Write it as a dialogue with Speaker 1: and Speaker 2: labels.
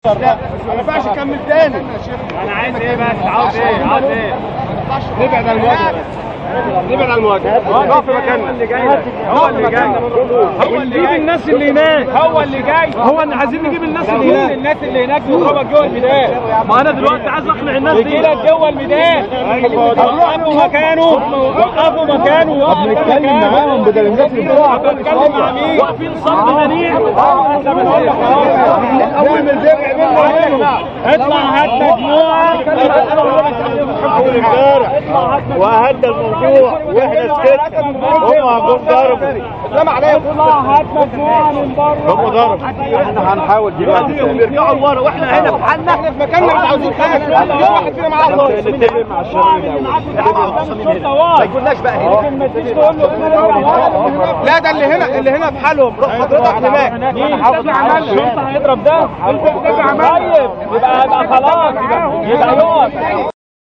Speaker 1: ما ينفعش اكمل تاني
Speaker 2: انا عايز ايه بس عاوز ايه عاوز ايه
Speaker 1: نبعد عن المواجهه نبعد عن المواجهه نقف في مكاننا
Speaker 2: هو اللي جاي هو اللي جاي الناس اللي هناك هو اللي جاي هو اللي عايزين نجيب الناس اللي هناك الناس اللي هناك نضربك جوه الميدان ما انا دلوقتي عايز اقنع الناس دي يجي لك جوه الميدان وقفوا مكانه وقفوا مكانه وقفوا
Speaker 1: بنتكلم معاهم بدل الناس اللي بتقع
Speaker 2: بتكلم مع مين واقفين صف منيع
Speaker 1: اول ما البيع منه
Speaker 2: اطلع هات مجموعه
Speaker 1: اول امبارح وهدى الموضوع واحنا سكت هم هنقوم ضربوا سلام عليكم
Speaker 2: اطلع هات مجموعه من بره
Speaker 1: هم ضربوا احنا هنحاول دلوقتي بيرجعوا لورا واحنا هنا في حالنا احنا في مكاننا مش عاوزين حاجه في واحد فينا معاه نتفق مع الشباب الاول ما يكوناش بقى هنا لا ده اللي هنا اللي هنا في حالهم روح حضرتك هناك
Speaker 2: الشرطه هيضرب ده طيب يبقى يبقى خلاص يبقى يبقى يقف